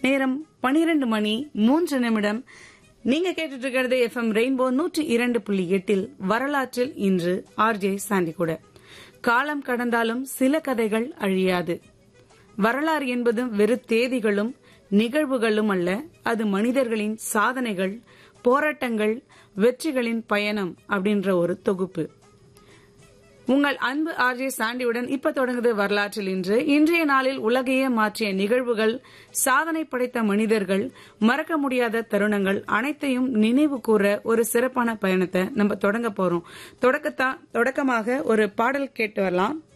நேரம் பனிரெண்டு மணி மூன்று நிமிடம் நீங்க கேட்டுட்டு இருக்கிறது எஃப்எம் ரெயின்போ நூற்றி இரண்டு புள்ளி எட்டில் வரலாற்றில் இன்று ஆர்ஜே சாண்டி கூட காலம் கடந்தாலும் சில கதைகள் அழியாது வரலாறு என்பது வெறு தேதிகளும் நிகழ்வுகளும் அல்ல அது மனிதர்களின் சாதனைகள் போராட்டங்கள் வெற்றிகளின் பயணம் அப்படின்ற ஒரு தொகுப்பு உங்கள் அன்பு ஆர்ஜே சாண்டியுடன் இப்ப தொடங்குது வரலாற்றில் இன்று இன்றைய நாளில் உலகையே மாற்றிய நிகழ்வுகள் சாதனை படைத்த மனிதர்கள் மறக்க முடியாத தருணங்கள் அனைத்தையும் நினைவு கூற ஒரு சிறப்பான பயணத்தை நம்ம தொடங்க போறோம் தொடக்கத்தா தொடக்கமாக ஒரு பாடல் கேட்டு வரலாம்